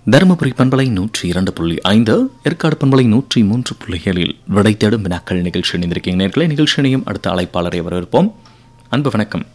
தருமபுரி பண்பலை நூற்றி இரண்டு புள்ளி ஐந்து ஏற்காடு பண்பலை நூற்றி மூன்று புள்ளி ஏழில் விடை தேடும் வினாக்கள் நிகழ்ச்சி இணைந்திருக்கீங்க நேர்களை நிகழ்ச்சியையும் அடுத்த அழைப்பாளரை வரவேற்போம் அன்பு வணக்கம்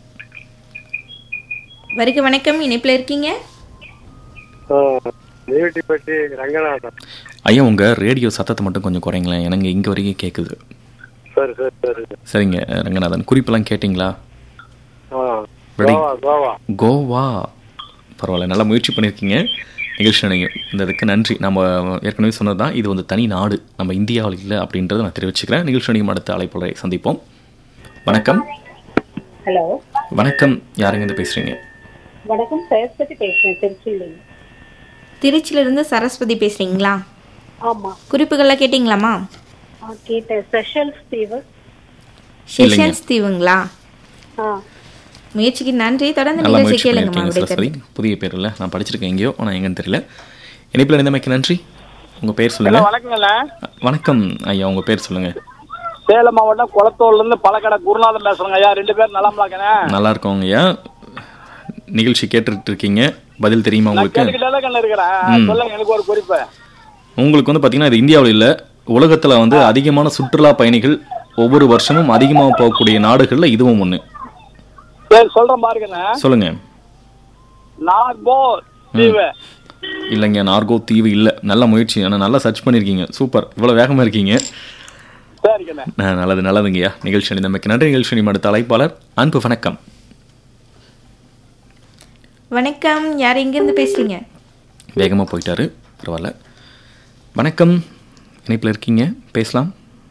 வருக வணக்கம் இணைப்பில் இருக்கீங்க தேவிட்டிப்பட்டி ரங்கநாதன் ஐயா உங்க ரேடியோ சத்தத்தை மட்டும் கொஞ்சம் குறைங்களேன் எனக்கு இங்க வரைக்கும் கேட்குது சரி சரி சரி சரிங்க ரங்கநாதன் குறிப்பெல்லாம் கேட்டிங்களா ஆ Ready? கோவா கோவா கோவா பரவாயில்ல நல்லா முயற்சி பண்ணியிருக்கீங்க நிகழ்ச்சி நினைங்க இந்த இதுக்கு நன்றி நம்ம ஏற்கனவே சொன்னது தான் இது வந்து தனி நாடு நம்ம இந்தியாவில் இல்லை அப்படின்றத நான் தெரிவிச்சுக்கிறேன் நிகழ்ச்சி நினையும் அடுத்த அழைப்பாளரை சந்திப்போம் வணக்கம் ஹலோ வணக்கம் யாருங்க இருந்து பேசுறீங்க வணக்கம் சரஸ்வதி பேசுறேன் திருச்சியிலேருந்து திருச்சியிலிருந்து சரஸ்வதி பேசுறீங்களா ஆமா குறிப்புகள்லாம் கேட்டிங்களாமா ஆ கேட்டேன் ஸ்பெஷல் ஃபீவர் செஷன்ஸ் தீவுங்களா ஆ முயற்சிக்கு நன்றி தொடர்ந்து நல்லா நிகழ்ச்சி முயற்சி கேளுங்கம்மா பண்ணியிருக்கீங்க விடை சரஸ்வதி புதிய பேர் இல்லை நான் படிச்சிருக்கேன் எங்கேயோ ஆனால் எங்கன்னு தெரியல இணைப்பில் இருந்தமைக்கு நன்றி உங்கள் பேர் சொல்லுங்க வணக்கங்கண்ண வணக்கம் ஐயா உங்கள் பேர் சொல்லுங்க சேலம் மாவட்டம் குளத்தூர்ல இருந்து பழக்கடை குருநாதன் பேசுறேங்க ஐயா ரெண்டு பேரும் நலமாக்கண்ணே நல்லா இருக்கோங்க ஐயா நிகழ்ச்சி கேட்டுட்டு இருக்கீங்க பதில் தெரியுமா உங்களுக்கு கேட்டுக்கிட்டே கண்ணு இருக்கிறேன் சொல்லுங்க எனக்கு ஒரு குறிப்பு உங்களுக்கு வந்து பார்த்தீங்கன்னா இது இந்தியாவில் இல்லை உலகத்தில் வந்து அதிகமான சுற்றுலா பயணிகள் ஒவ்வொரு வருஷமும் அதிகமாக போகக்கூடிய நாடுகளில் இதுவும் ஒன்று சரி சொல்றேன் பாருங்கண்ணே சொல்லுங்க நாகோ தீவு இல்லைங்க நார்கோ தீவு இல்லை நல்ல முயற்சி ஆனால் நல்லா சர்ச் பண்ணியிருக்கீங்க சூப்பர் இவ்வளோ வேகமாக இருக்கீங்க சரிங்கண்ணே ஆ, நல்லது நல்லதுங்கய்யா நிகழ்ச்சி அணிந்தமைக்கு நன்றி நிகழ்ச்சி அணி அடுத்த அழைப்பாளர் அன்பு வணக்கம் வணக்கம் யார் எங்கேருந்து பேசுறீங்க வேகமாக போயிட்டாரு பரவாயில்ல வணக்கம் இணைப்பில் இருக்கீங்க பேசலாம்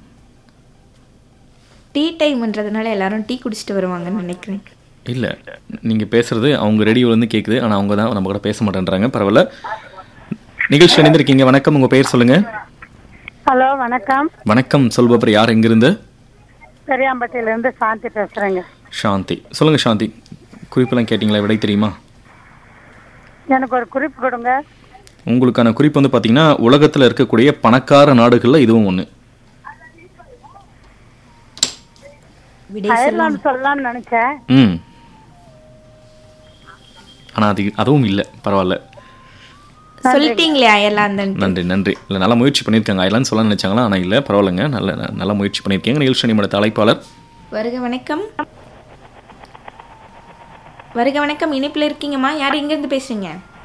டீ டைம்ன்றதுனால எல்லாரும் டீ குடிச்சிட்டு வருவாங்கன்னு நினைக்கிறேன் இல்லை நீங்கள் பேசுறது அவங்க ரேடியோலேருந்து கேட்குது ஆனால் அவங்க தான் நம்ம கூட பேச மாட்டேன்றாங்க பரவாயில்ல நிகழ்ச்சி அணிந்திருக்கீங்க வணக்கம் உங்கள் பேர் சொல்லுங்கள் ஹலோ வணக்கம் வணக்கம் சொல்பவர் யார் எங்கிருந்து பெரியாம்பட்டியில இருந்து சாந்தி பேசுறேங்க சாந்தி சொல்லுங்கள் சாந்தி குறிப்பெல்லாம் கேட்டிங்களா விடை தெரியுமா எனக்கு ஒரு குறிப்பு கொடுங்க உங்களுக்கான குறிப்பு வந்து பார்த்தீங்கன்னா உலகத்தில் இருக்கக்கூடிய பணக்கார நாடுகளில் இதுவும் ஒன்று விடை சொல்லலாம் அயர்லாந்து சொல்லலாம்னு நினைச்சேன் ம் ஆனால் அது அதுவும் இல்லை பரவாயில்ல சொல்லிட்டீங்களே அயர்லாந்து நன்றி நன்றி இல்லை நல்லா முயற்சி பண்ணியிருக்காங்க அதெல்லாம் சொல்ல நினைச்சாங்களா ஆனால் இல்லை பரவாயில்லைங்க நல்ல நல்லா முயற்சி பண்ணியிருக்கீங்க நிகழ்ச்சி நிமிடத்த அழைப்பாளர் வருக வணக்கம் வருக வணக்கம் இணைப்பில் இருக்கீங்கம்மா யார் எங்கேருந்து பேசுறீங்க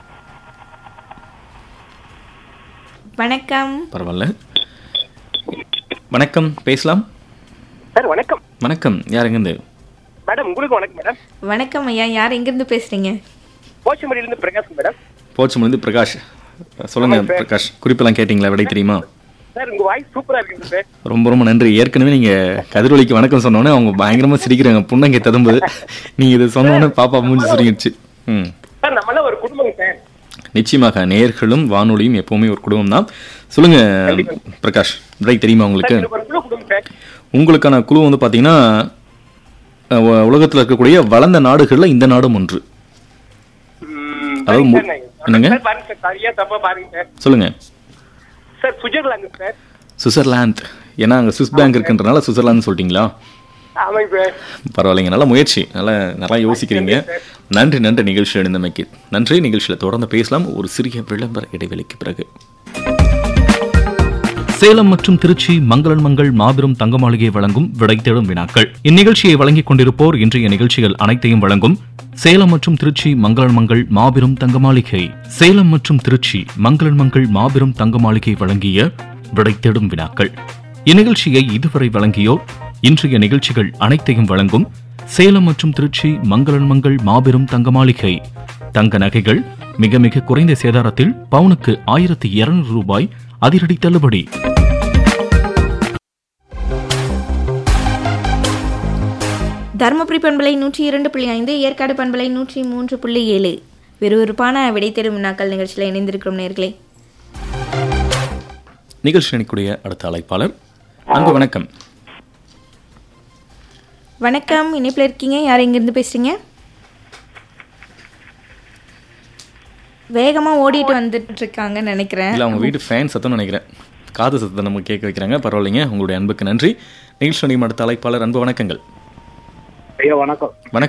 வணக்கம் பரவாயில்ல வணக்கம் பேசலாம் சார் வணக்கம் வணக்கம் யார் எங்கேருந்து மேடம் உங்களுக்கு வணக்கம் மேடம் வணக்கம் ஐயா யார் எங்கேருந்து பேசுறீங்க போச்சமடியிலிருந்து பிரகாஷ் மேடம் போச்சமலேருந்து பிரகாஷ் சொல்லுங்க பிரகாஷ் குறிப்பெல்லாம் கேட்டிங்களா விடை தெரியுமா சார் உங்க வாய்ஸ் சூப்பரா இருக்குங்க சார் ரொம்ப ரொம்ப நன்றி ஏற்கனவே நீங்க கதிரொலிக்கு வணக்கம் சொன்னோன்னே அவங்க பயங்கரமா சிரிக்கிறாங்க புன்னங்கை ததும்புது நீங்க இது சொன்னோன்னே பாப்பா மூஞ்சி சுருங்கிடுச்சு ம் சார் நம்மளாம் ஒரு குடும்பம் சார் நிச்சயமாக நேர்களும் வானொலியும் எப்பவுமே ஒரு குடும்பம் தான் சொல்லுங்க பிரகாஷ் விடை தெரியுமா உங்களுக்கு எனக்கு ஒரு குழு குடும்பம் சார் உங்களுக்கான குழு வந்து பாத்தீங்கன்னா அஹ், உ- உலகத்துல இருக்கக்கூடிய வளர்ந்த நாடுகள்ல இந்த நாடும் ஒன்று ம், அதாவது மு- சரிங்க சார். என்னங்க? சார் பாருங்க சார் சரியா தப்பா பாருங்க சார் சொல்லுங்க சார் சுவிட்சர்லாந்து சார் சுவிட்சர்லாந்து ஏன்னா அங்க சுவிஸ் பேங்க் இருக்குன்றனால சுவிட்சர்லாந்து சொல்லிட்டீங்களா ஆமாங்க சார் பரவாயில்லைங்க நல்ல முயற்சி நல்லா நல்லா யோசிக்கிறீங்க நன்றி நன்றி நிகழ்ச்சி எழுந்தமைக்கு நன்றி நிகழ்ச்சியில் தொடர்ந்து பேசலாம் ஒரு சிறிய விளம்பர இடைவெளிக்கு பிறகு சேலம் மற்றும் திருச்சி மங்களன் மங்கள் மாபெரும் தங்க மாளிகை வழங்கும் விடை தேடும் வினாக்கள் இந்நிகழ்ச்சியை வழங்கிக் கொண்டிருப்போர் இன்றைய நிகழ்ச்சிகள் அனைத்தையும் வழங்கும் சேலம் மற்றும் திருச்சி மங்களன் மங்கள் மாபெரும் தங்க மாளிகை சேலம் மற்றும் திருச்சி மங்களன் மங்கள் மாபெரும் தங்க மாளிகை வழங்கிய விடை தேடும் வினாக்கள் இந்நிகழ்ச்சியை இதுவரை வழங்கியோர் இன்றைய நிகழ்ச்சிகள் அனைத்தையும் வழங்கும் சேலம் மற்றும் திருச்சி மங்களன் மங்கள் மாபெரும் தங்க மாளிகை தங்க நகைகள் மிக மிக குறைந்த சேதாரத்தில் பவுனுக்கு ஆயிரத்தி இருநூறு ரூபாய் அதிரடி தள்ளுபடி தருமபுரி பண்பலை நூற்றி இரண்டு புள்ளி ஐந்து ஏற்காடு பண்பலை நூற்றி மூன்று புள்ளி ஏழு விறுவிறுப்பான விடை தேடும் வினாக்கள் நிகழ்ச்சியில் இணைந்திருக்கிறோம் நேர்களே நிகழ்ச்சி அணிக்குடைய அடுத்த அழைப்பாளர் அன்பு வணக்கம் வணக்கம் இணைப்பில் இருக்கீங்க யார் எங்கேருந்து பேசுறீங்க வேகமாக ஓடிட்டு வந்துட்டு இருக்காங்கன்னு நினைக்கிறேன் இல்ல அவங்க வீட்டு ஃபேன் சத்தம் நினைக்கிறேன் காது சத்தத்தை நம்ம கேட்க வைக்கிறாங்க பரவாயில்லைங்க உங்களுடைய அன்புக்கு நன்றி நிகழ்ச்சி அணியும் அடுத்த அழைப்பாளர் அன்பு வணக்கங்கள் ஐயா வணக்கம் வணக்கம்